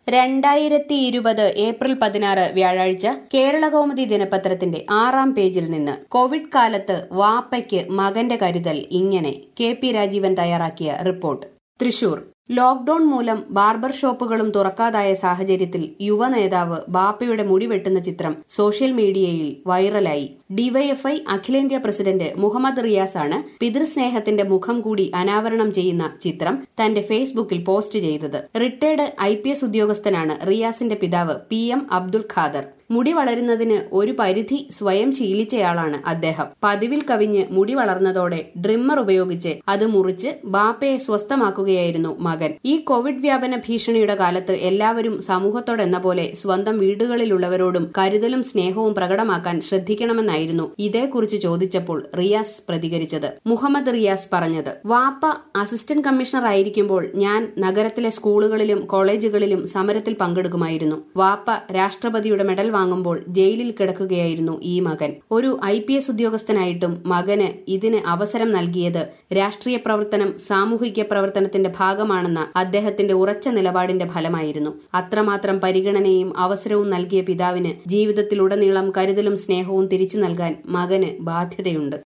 രണ്ടായിരത്തി ഇരുപത് ഏപ്രിൽ പതിനാറ് വ്യാഴാഴ്ച കേരളകൗമുദി ദിനപത്രത്തിന്റെ ആറാം പേജിൽ നിന്ന് കോവിഡ് കാലത്ത് വാപ്പയ്ക്ക് മകന്റെ കരുതൽ ഇങ്ങനെ കെ പി രാജീവൻ തയ്യാറാക്കിയ റിപ്പോർട്ട് തൃശൂർ ലോക്ഡൌൺ മൂലം ബാർബർ ഷോപ്പുകളും തുറക്കാതായ സാഹചര്യത്തിൽ യുവ നേതാവ് ബാപ്പയുടെ മുടി വെട്ടുന്ന ചിത്രം സോഷ്യൽ മീഡിയയിൽ വൈറലായി ഡിവൈഎഫ്ഐ അഖിലേന്ത്യാ പ്രസിഡന്റ് മുഹമ്മദ് റിയാസാണ് പിതൃസ്നേഹത്തിന്റെ മുഖം കൂടി അനാവരണം ചെയ്യുന്ന ചിത്രം തന്റെ ഫേസ്ബുക്കിൽ പോസ്റ്റ് ചെയ്തത് റിട്ടയർഡ് ഐ പി എസ് ഉദ്യോഗസ്ഥനാണ് റിയാസിന്റെ പിതാവ് പി എം അബ്ദുൽ ഖാദർ മുടി വളരുന്നതിന് ഒരു പരിധി സ്വയം ശീലിച്ചയാളാണ് അദ്ദേഹം പതിവിൽ കവിഞ്ഞ് മുടി വളർന്നതോടെ ഡ്രിമ്മർ ഉപയോഗിച്ച് അത് മുറിച്ച് ബാപ്പയെ സ്വസ്ഥമാക്കുകയായിരുന്നു മകൻ ഈ കോവിഡ് വ്യാപന ഭീഷണിയുടെ കാലത്ത് എല്ലാവരും സമൂഹത്തോടെന്ന പോലെ സ്വന്തം വീടുകളിലുള്ളവരോടും കരുതലും സ്നേഹവും പ്രകടമാക്കാൻ ശ്രദ്ധിക്കണമെന്നായിരുന്നു ഇതേക്കുറിച്ച് ചോദിച്ചപ്പോൾ റിയാസ് പ്രതികരിച്ചത് മുഹമ്മദ് റിയാസ് പറഞ്ഞത് വാപ്പ അസിസ്റ്റന്റ് കമ്മീഷണർ ആയിരിക്കുമ്പോൾ ഞാൻ നഗരത്തിലെ സ്കൂളുകളിലും കോളേജുകളിലും സമരത്തിൽ പങ്കെടുക്കുമായിരുന്നു വാപ്പ രാഷ്ട്രപതിയുടെ മെഡൽ വാങ്ങുമ്പോൾ ജയിലിൽ കിടക്കുകയായിരുന്നു ഈ മകൻ ഒരു ഐ പി എസ് ഉദ്യോഗസ്ഥനായിട്ടും മകന് ഇതിന് അവസരം നൽകിയത് രാഷ്ട്രീയ പ്രവർത്തനം സാമൂഹിക പ്രവർത്തനത്തിന്റെ ഭാഗമാണെന്ന അദ്ദേഹത്തിന്റെ ഉറച്ച നിലപാടിന്റെ ഫലമായിരുന്നു അത്രമാത്രം പരിഗണനയും അവസരവും നൽകിയ പിതാവിന് ജീവിതത്തിലുടനീളം കരുതലും സ്നേഹവും തിരിച്ചു നൽകാൻ മകന് ബാധ്യതയുണ്ട്